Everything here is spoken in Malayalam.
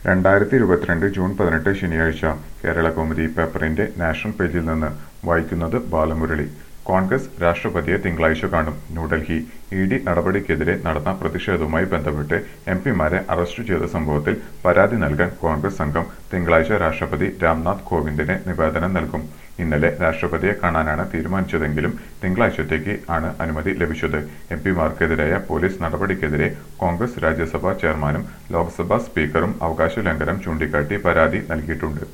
രണ്ടായിരത്തി ഇരുപത്തിരണ്ട് ജൂൺ പതിനെട്ട് ശനിയാഴ്ച കേരള കൗമുദി പേപ്പറിന്റെ നാഷണൽ പേജിൽ നിന്ന് വായിക്കുന്നത് ബാലമുരളി കോൺഗ്രസ് രാഷ്ട്രപതിയെ തിങ്കളാഴ്ച കാണും ന്യൂഡൽഹി ഇ ഡി നടപടിക്കെതിരെ നടന്ന പ്രതിഷേധവുമായി ബന്ധപ്പെട്ട് എം പിമാരെ അറസ്റ്റ് ചെയ്ത സംഭവത്തിൽ പരാതി നൽകാൻ കോൺഗ്രസ് സംഘം തിങ്കളാഴ്ച രാഷ്ട്രപതി രാംനാഥ് കോവിന്ദിന് നിവേദനം നൽകും ഇന്നലെ രാഷ്ട്രപതിയെ കാണാനാണ് തീരുമാനിച്ചതെങ്കിലും തിങ്കളാഴ്ചത്തേക്ക് ആണ് അനുമതി ലഭിച്ചത് എം പിമാർക്കെതിരായ പോലീസ് നടപടിക്കെതിരെ കോൺഗ്രസ് രാജ്യസഭാ ചെയർമാനും ലോക്സഭാ സ്പീക്കറും അവകാശ ലംഘനം ചൂണ്ടിക്കാട്ടി പരാതി നൽകിയിട്ടുണ്ട്